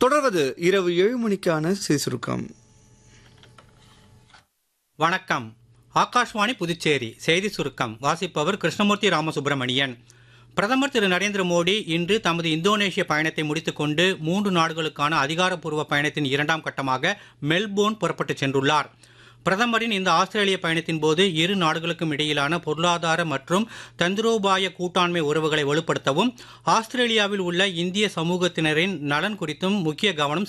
தொடர்வது இரவு ஏழு மணிக்கான செய்தி சுருக்கம் வணக்கம் ஆகாஷ்வாணி புதுச்சேரி செய்தி சுருக்கம் வாசிப்பவர் கிருஷ்ணமூர்த்தி ராமசுப்பிரமணியன் பிரதமர் திரு நரேந்திர மோடி இன்று தமது இந்தோனேஷிய பயணத்தை முடித்துக்கொண்டு மூன்று நாடுகளுக்கான அதிகாரப்பூர்வ பயணத்தின் இரண்டாம் கட்டமாக மெல்போர்ன் புறப்பட்டுச் சென்றுள்ளார் பிரதமரின் இந்த ஆஸ்திரேலிய பயணத்தின் போது இரு நாடுகளுக்கும் இடையிலான பொருளாதார மற்றும் தந்திரோபாய கூட்டாண்மை உறவுகளை வலுப்படுத்தவும் ஆஸ்திரேலியாவில் உள்ள இந்திய சமூகத்தினரின் நலன் குறித்தும் முக்கிய கவனம்